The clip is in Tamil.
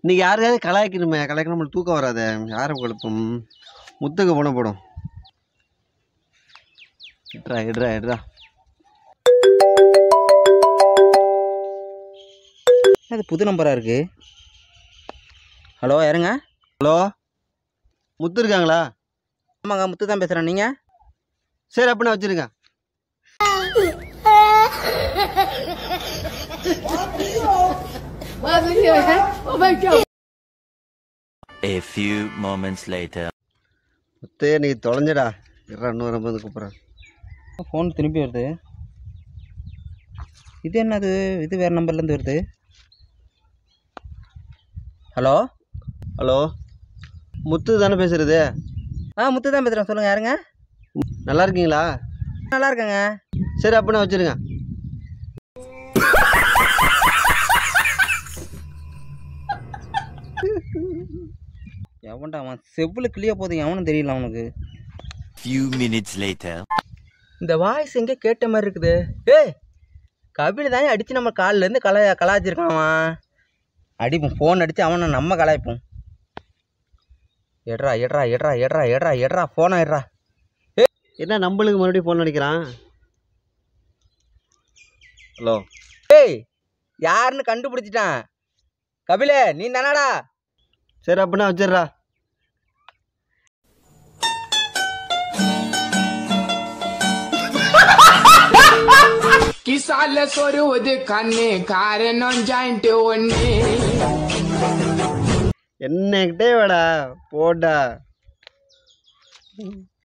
இன்னைக்கு யாரையாவது கலாய்க்கணுமே கலாய்க்க நம்மளுக்கு தூக்கம் வராதே யாரை குழப்பம் முத்துக்கு போன போடும் இட்ரா இட்ரா இட்ரா அது புது நம்பராக இருக்குது ஹலோ யாருங்க ஹலோ முத்து இருக்காங்களா ஆமாங்க முத்து தான் பேசுகிறேன் நீங்கள் சரி அப்படின்னா வச்சிருங்க A few moments later. முத்து நீ தொலைஞ்சடா இருடா இன்னொரு வந்து கூப்பிட்றேன் ஃபோன் திருப்பி வருது இது என்னது இது வேறு நம்பர்லேருந்து வருது ஹலோ ஹலோ முத்து தானே பேசுறது ஆ முத்து தான் பேசுகிறேன் சொல்லுங்கள் யாருங்க நல்லா இருக்கீங்களா நல்லா இருக்கேங்க சரி அப்படின்னா வச்சிருங்க எவன்டா அவன் செவ்வில் கிளிய போதும் எவனும் தெரியல அவனுக்கு Few minutes later. இந்த வாய்ஸ் எங்கே கேட்ட மாதிரி இருக்குது ஏய் கபில் தான் அடித்து நம்ம காலிலேருந்து கலா கலாய்ச்சிருக்கான் அவன் அடிப்போம் ஃபோன் அடித்து அவனை நம்ம கலாய்ப்போம் எட்ரா எட்ரா எட்ரா எட்ரா எட்ரா எட்ரா ஃபோனை எட்ரா என்ன நம்மளுக்கு மறுபடியும் ஃபோன் அடிக்கிறான் ஹலோ ஏய் யாருன்னு கண்டுபிடிச்சிட்டான் கபிலே நீ தானாடா சரி அப்படின்னா வச்சிடுறா കിസാല സ്വരൂത് കണ്ണേ കാരണം ജായിന്റ് ഒന്നേ என்னகிட்டே வேடா போடா